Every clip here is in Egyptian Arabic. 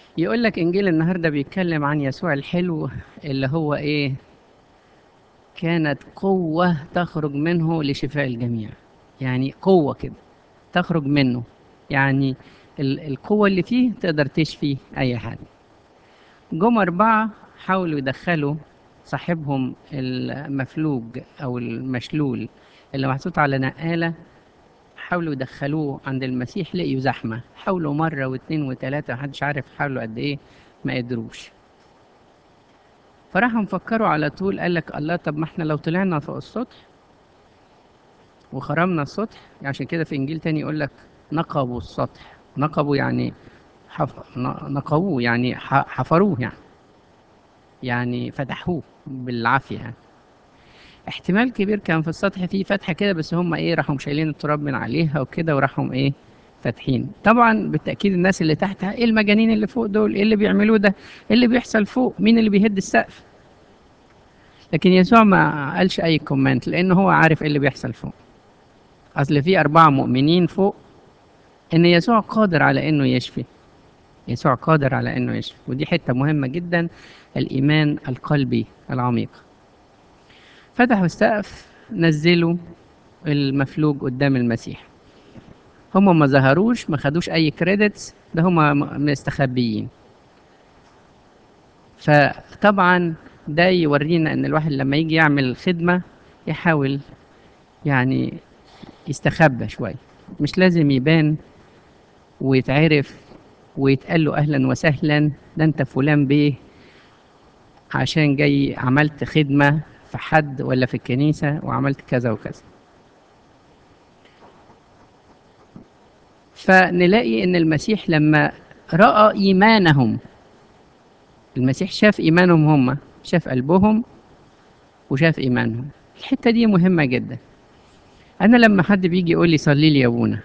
يقول لك إنجيل النهاردة بيتكلم عن يسوع الحلو اللي هو إيه كانت قوة تخرج منه لشفاء الجميع يعني قوة كده تخرج منه يعني ال- القوة اللي فيه تقدر تشفي أي حد جم أربعة حاولوا يدخلوا صاحبهم المفلوج أو المشلول اللي محطوط على نقالة حاولوا يدخلوه عند المسيح لقيوا زحمة حاولوا مرة واثنين وثلاثة محدش عارف حاولوا قد إيه ما قدروش فراحوا مفكروا على طول قال لك الله طب ما احنا لو طلعنا فوق السطح وخرمنا السطح عشان كده في انجيل تاني يقول لك نقبوا السطح نقبوا يعني حف... ن- نقبوه يعني ح... حفروه يعني يعني فتحوه بالعافية يعني. احتمال كبير كان في السطح فيه فتحة كده بس هم ايه راحوا شايلين التراب من عليها وكده وراحوا ايه فاتحين طبعا بالتأكيد الناس اللي تحت ايه المجانين اللي فوق دول ايه اللي بيعملوه ده ايه اللي بيحصل فوق مين اللي بيهد السقف لكن يسوع ما قالش اي كومنت لان هو عارف ايه اللي بيحصل فوق اصل في اربعة مؤمنين فوق ان يسوع قادر على انه يشفي يسوع قادر على انه يشفي ودي حتة مهمة جدا الايمان القلبي العميق فتحوا السقف نزلوا المفلوج قدام المسيح هم ما ظهروش ما خدوش اي كريدتس ده هم م- مستخبيين فطبعا ده يورينا ان الواحد لما يجي يعمل خدمة يحاول يعني يستخبى شوية مش لازم يبان ويتعرف ويتقال له اهلا وسهلا ده انت فلان بيه عشان جاي عملت خدمة في حد ولا في الكنيسة وعملت كذا وكذا فنلاقي ان المسيح لما رأى ايمانهم المسيح شاف ايمانهم هم شاف قلبهم وشاف ايمانهم الحتة دي مهمة جدا انا لما حد بيجي يقول لي صلي لي يا ابونا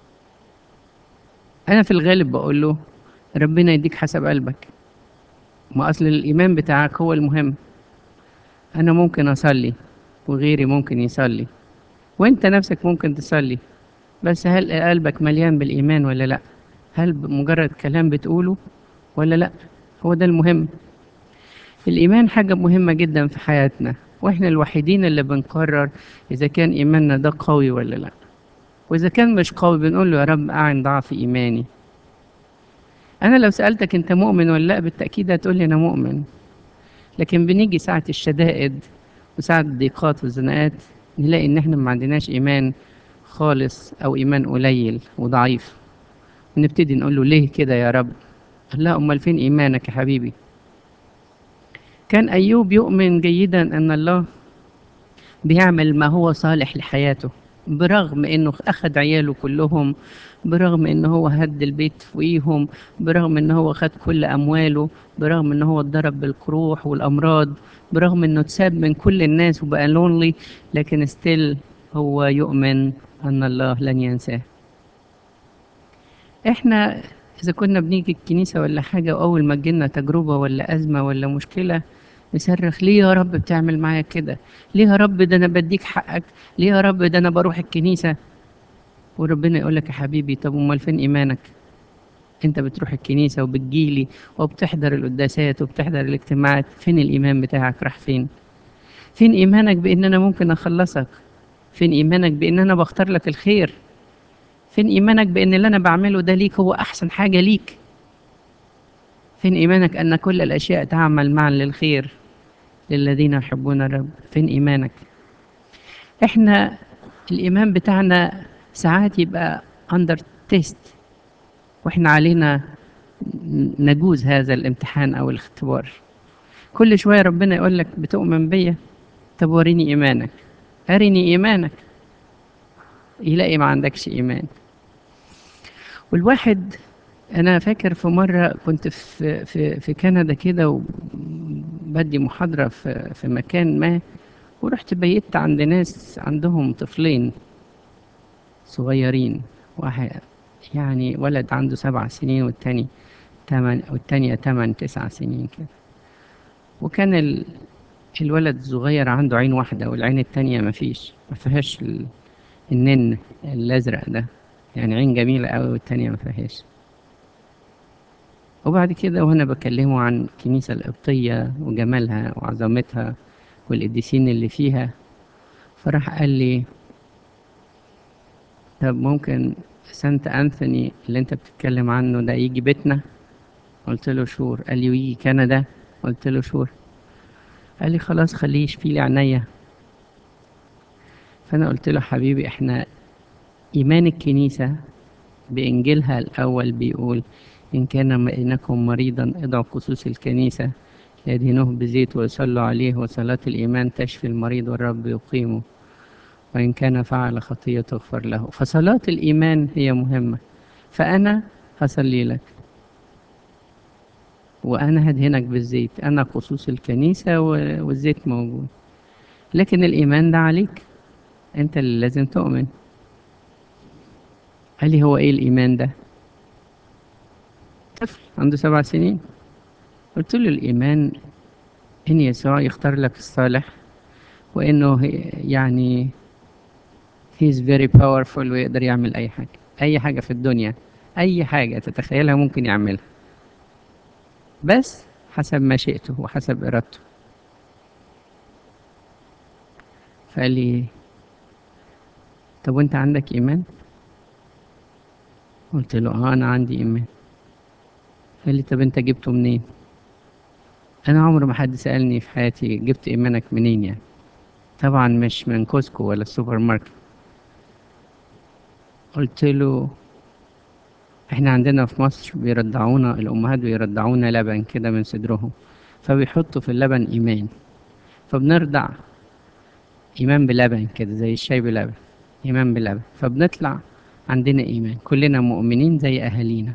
انا في الغالب بقول له ربنا يديك حسب قلبك ما اصل الايمان بتاعك هو المهم انا ممكن اصلي وغيري ممكن يصلي وانت نفسك ممكن تصلي بس هل قلبك مليان بالايمان ولا لا هل مجرد كلام بتقوله ولا لا هو ده المهم الايمان حاجه مهمه جدا في حياتنا واحنا الوحيدين اللي بنقرر اذا كان ايماننا ده قوي ولا لا واذا كان مش قوي بنقول له يا رب اعن ضعف ايماني انا لو سالتك انت مؤمن ولا لا بالتاكيد هتقول لي انا مؤمن لكن بنيجي ساعه الشدائد وساعه الضيقات والزناقات نلاقي ان احنا ما عندناش ايمان خالص او ايمان قليل وضعيف ونبتدي نقول له ليه كده يا رب قال لا امال فين ايمانك يا حبيبي كان ايوب يؤمن جيدا ان الله بيعمل ما هو صالح لحياته برغم انه اخذ عياله كلهم برغم انه هو هد البيت فوقيهم برغم انه هو خد كل امواله برغم انه هو اتضرب بالقروح والامراض برغم انه اتساب من كل الناس وبقى لونلي لكن ستيل هو يؤمن ان الله لن ينساه احنا اذا كنا بنيجي الكنيسة ولا حاجة واول ما تجيلنا تجربة ولا ازمة ولا مشكلة نصرخ ليه يا رب بتعمل معايا كده ليه يا رب ده انا بديك حقك ليه يا رب ده انا بروح الكنيسة وربنا يقول لك يا حبيبي طب امال فين ايمانك انت بتروح الكنيسة وبتجيلي وبتحضر القداسات وبتحضر الاجتماعات فين الايمان بتاعك راح فين فين ايمانك بان انا ممكن اخلصك فين ايمانك بان انا بختار لك الخير فين ايمانك بان اللي انا بعمله ده ليك هو احسن حاجة ليك فين ايمانك ان كل الاشياء تعمل معا للخير للذين يحبون الرب فين ايمانك احنا الايمان بتاعنا ساعات يبقى اندر تيست واحنا علينا نجوز هذا الامتحان او الاختبار كل شويه ربنا يقول لك بتؤمن بيا طب وريني ايمانك ارني ايمانك يلاقي ما عندكش ايمان والواحد انا فاكر في مره كنت في في في كندا كده وبدي محاضره في في مكان ما ورحت بيت عند ناس عندهم طفلين صغيرين واحد يعني ولد عنده سبع سنين والتاني تمن والتانية تمن تسع سنين كده وكان ال... الولد الصغير عنده عين واحدة والعين التانية مفيش ما فيهاش ال... النن الأزرق ده يعني عين جميلة أوي والتانية ما فيهاش وبعد كده وأنا بكلمه عن الكنيسة القبطية وجمالها وعظمتها والقديسين اللي فيها فراح قال لي طب ممكن سانت أنثوني اللي أنت بتتكلم عنه ده يجي بيتنا قلت له شور قال لي ويجي كندا قلت له شور قال لي خلاص خليه يشفي لي عينيا فأنا قلت له حبيبي إحنا إيمان الكنيسة بإنجيلها الأول بيقول إن كان بينكم مريضا ادعوا خصوص الكنيسة يدهنوه بزيت ويصلوا عليه وصلاة الإيمان تشفي المريض والرب يقيمه وإن كان فعل خطية تغفر له فصلاة الإيمان هي مهمة فأنا هصلي لك وأنا هدهنك بالزيت أنا خصوص الكنيسة والزيت موجود لكن الإيمان ده عليك أنت اللي لازم تؤمن قال لي هو إيه الإيمان ده طفل عنده سبع سنين قلت له الإيمان إن يسوع يختار لك الصالح وإنه يعني he is very powerful ويقدر يعمل أي حاجة أي حاجة في الدنيا أي حاجة تتخيلها ممكن يعملها بس حسب مشيئته وحسب إرادته فقال لي طب وانت عندك إيمان؟ قلت له اه أنا عندي إيمان قال لي طب انت جبته منين؟ أنا عمر ما حد سألني في حياتي جبت إيمانك منين يعني طبعا مش من كوسكو ولا السوبر ماركت قلت له احنا عندنا في مصر بيرضعونا الامهات بيرضعونا لبن كده من صدرهم فبيحطوا في اللبن ايمان فبنرضع ايمان بلبن كده زي الشاي بلبن ايمان بلبن فبنطلع عندنا ايمان كلنا مؤمنين زي اهالينا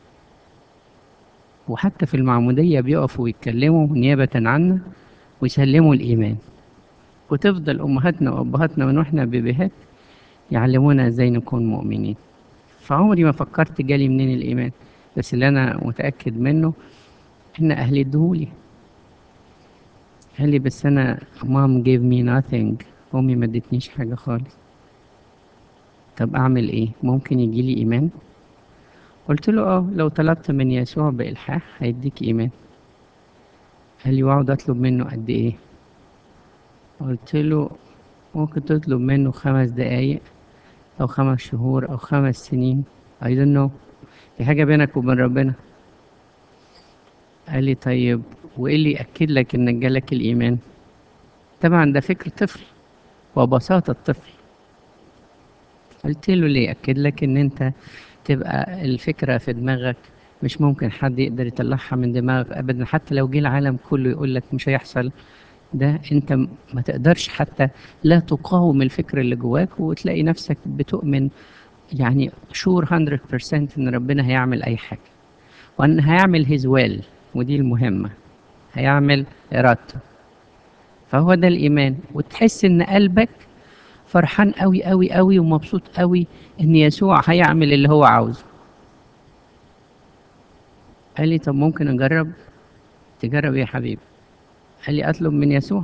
وحتى في المعمودية بيقفوا ويتكلموا نيابة عنا ويسلموا الإيمان وتفضل أمهاتنا وأبهاتنا من وإحنا بيبيهات يعلمونا إزاي نكون مؤمنين فعمري ما فكرت جالي منين الإيمان بس اللي أنا متأكد منه إن أهلي ادهولي قال لي بس أنا مام gave me nothing أمي ما ادتنيش حاجة خالص طب أعمل إيه ممكن يجيلي إيمان قلت له اه لو طلبت من يسوع بإلحاح هيديك إيمان قال لي واقعد أطلب منه قد إيه قلت له ممكن تطلب منه خمس دقايق أو خمس شهور أو خمس سنين I don't know دي حاجة بينك وبين ربنا قال لي طيب وإيه اللي يأكد لك إنك جالك الإيمان طبعا ده فكر طفل وبساطة الطفل قلت له ليه يأكد لك إن أنت تبقى الفكرة في دماغك مش ممكن حد يقدر يطلعها من دماغك أبدا حتى لو جه العالم كله يقول لك مش هيحصل ده انت ما تقدرش حتى لا تقاوم الفكر اللي جواك وتلاقي نفسك بتؤمن يعني شور 100% ان ربنا هيعمل اي حاجة وان هيعمل هيز ويل ودي المهمة هيعمل ارادته فهو ده الايمان وتحس ان قلبك فرحان قوي قوي قوي ومبسوط قوي ان يسوع هيعمل اللي هو عاوزه قال لي طب ممكن اجرب تجرب ايه يا حبيبي قال لي اطلب من يسوع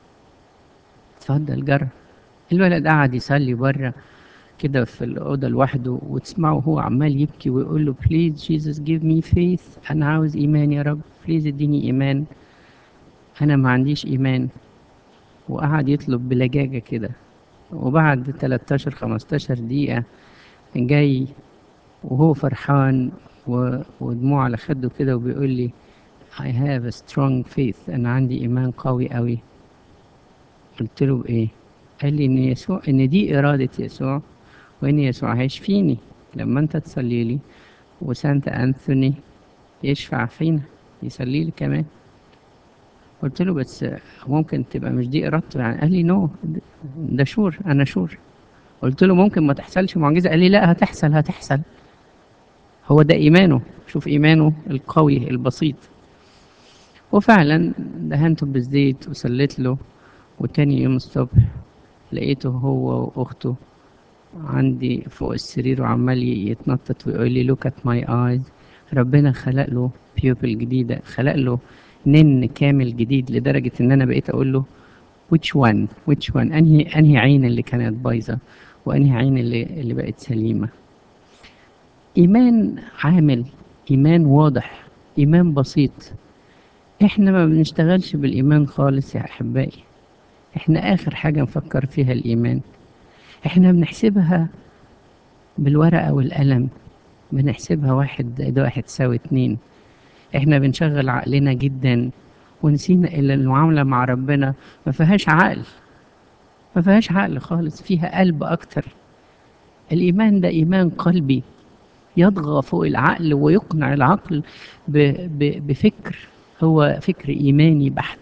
اتفضل جرب الولد قعد يصلي بره كده في الأوضة لوحده وتسمعه هو عمال يبكي ويقول له بليز جيسس جيف مي فيث أنا عاوز إيمان يا رب بليز اديني إيمان أنا ما عنديش إيمان وقعد يطلب بلجاجة كده وبعد 13 15 دقيقة جاي وهو فرحان و... ودموع على خده كده وبيقول لي I have a strong faith أنا عندي إيمان قوي قوي قلت له بإيه؟ قال لي إن يسوع إن دي إرادة يسوع وإن يسوع هيشفيني لما أنت تصلي لي وسانت أنثوني يشفع فينا يصلي لي كمان قلت له بس ممكن تبقى مش دي إرادته يعني قال لي نو ده شور أنا شور قلت له ممكن ما تحصلش معجزة قال لي لا هتحصل هتحصل هو ده إيمانه شوف إيمانه القوي البسيط وفعلا دهنته بالزيت وصليت له وتاني يوم الصبح لقيته هو وأخته عندي فوق السرير وعمال يتنطط ويقول لي look at my eyes ربنا خلق له بيوبل جديدة خلق له نن كامل جديد لدرجة إن أنا بقيت أقول له which one which one أنهي أنهي عين اللي كانت بايظة وأنهي عين اللي اللي بقت سليمة إيمان عامل إيمان واضح إيمان بسيط إحنا ما بنشتغلش بالإيمان خالص يا أحبائي إحنا آخر حاجة نفكر فيها الإيمان إحنا بنحسبها بالورقة والقلم بنحسبها واحد زائد واحد تساوي اتنين إحنا بنشغل عقلنا جدا ونسينا إلا المعاملة مع ربنا ما فيهاش عقل ما فيهاش عقل خالص فيها قلب أكتر الإيمان ده إيمان قلبي يطغى فوق العقل ويقنع العقل ب... ب... بفكر هو فكر إيماني بحت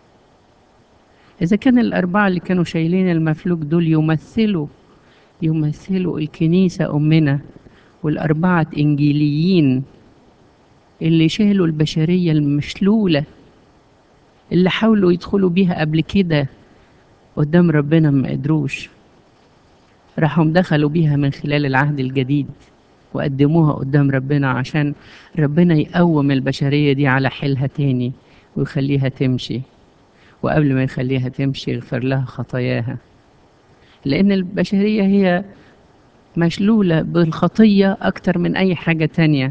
إذا كان الأربعة اللي كانوا شايلين المفلوج دول يمثلوا يمثلوا الكنيسة أمنا والأربعة إنجيليين اللي شالوا البشرية المشلولة اللي حاولوا يدخلوا بيها قبل كده قدام ربنا ما قدروش راحوا دخلوا بيها من خلال العهد الجديد وقدموها قدام ربنا عشان ربنا يقوم البشرية دي على حيلها تاني ويخليها تمشي وقبل ما يخليها تمشي يغفر لها خطاياها لأن البشرية هي مشلولة بالخطية أكتر من أي حاجة تانية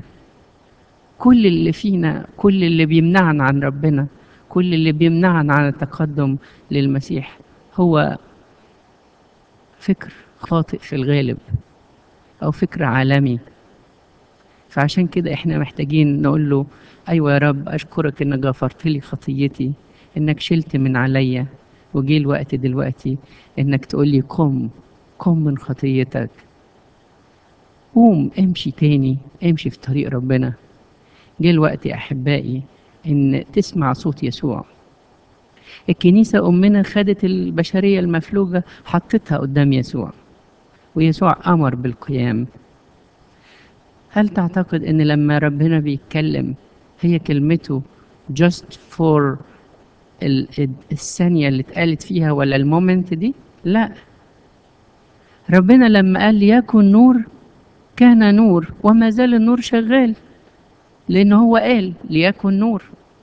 كل اللي فينا كل اللي بيمنعنا عن ربنا كل اللي بيمنعنا عن التقدم للمسيح هو فكر خاطئ في الغالب أو فكر عالمي فعشان كده احنا محتاجين نقول له أيوة يا رب أشكرك إنك غفرت لي خطيتي إنك شلت من عليا وجي الوقت دلوقتي إنك تقول لي قم قم من خطيتك قوم امشي تاني امشي في طريق ربنا جه الوقت يا أحبائي إن تسمع صوت يسوع الكنيسة أمنا خدت البشرية المفلوجة حطتها قدام يسوع ويسوع أمر بالقيام هل تعتقد إن لما ربنا بيتكلم هي كلمته just for الثانية اللي اتقالت فيها ولا المومنت دي؟ لا ربنا لما قال يكن نور كان نور وما زال النور شغال لأن هو قال ليكن نور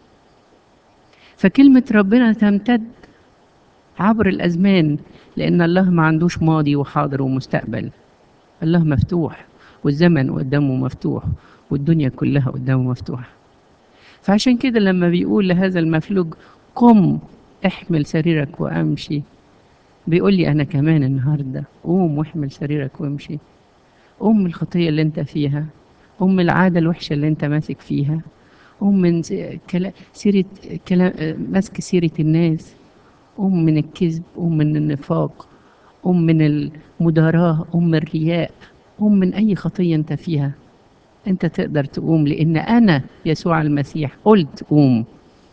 فكلمة ربنا تمتد عبر الأزمان لأن الله ما عندوش ماضي وحاضر ومستقبل الله مفتوح والزمن قدامه مفتوح والدنيا كلها قدامه مفتوحة فعشان كده لما بيقول لهذا المفلوج قم احمل سريرك وامشي بيقول لي انا كمان النهارده قوم واحمل سريرك وامشي قوم من الخطيه اللي انت فيها قوم من العاده الوحشه اللي انت ماسك فيها قوم من سيره كلام ماسك سيره الناس قوم من الكذب قوم من النفاق قوم من المداراة قوم من الرياء قوم من أي خطية أنت فيها أنت تقدر تقوم لأن أنا يسوع المسيح قلت قوم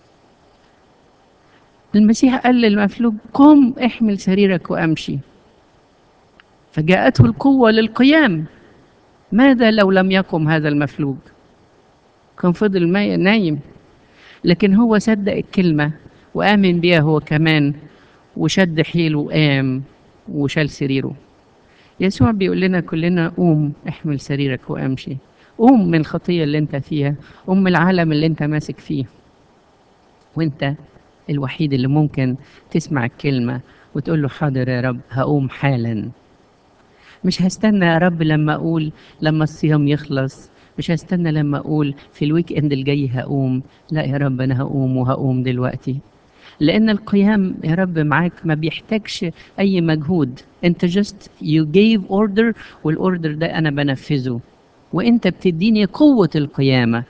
المسيح قال للمفلوج قم احمل سريرك وامشي فجاءته القوة للقيام ماذا لو لم يقم هذا المفلوج كان فضل نايم لكن هو صدق الكلمة وآمن بيها هو كمان وشد حيله وقام وشال سريره يسوع بيقول لنا كلنا قوم احمل سريرك وامشي قوم من الخطية اللي انت فيها قوم من العالم اللي انت ماسك فيه وانت الوحيد اللي ممكن تسمع الكلمة وتقول له حاضر يا رب هقوم حالا مش هستنى يا رب لما أقول لما الصيام يخلص مش هستنى لما أقول في الويك إند الجاي هقوم لا يا رب أنا هقوم وهقوم دلوقتي لأن القيام يا رب معاك ما بيحتاجش أي مجهود أنت just you gave order والأوردر ده أنا بنفذه وأنت بتديني قوة القيامة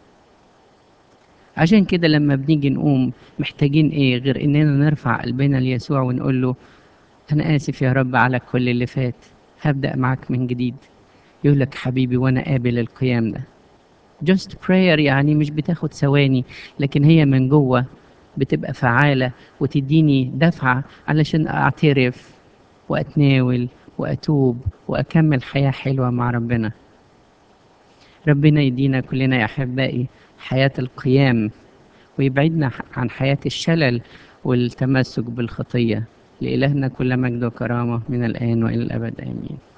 عشان كده لما بنيجي نقوم محتاجين ايه غير اننا نرفع قلبنا ليسوع ونقول له انا اسف يا رب على كل اللي فات هبدا معاك من جديد يقول لك حبيبي وانا قابل القيام ده just prayer يعني مش بتاخد ثواني لكن هي من جوه بتبقى فعالة وتديني دفعة علشان أعترف وأتناول وأتوب وأكمل حياة حلوة مع ربنا ربنا يدينا كلنا يا أحبائي حياة القيام ويبعدنا عن حياة الشلل والتمسك بالخطية لإلهنا كل مجد وكرامة من الآن وإلى الأبد آمين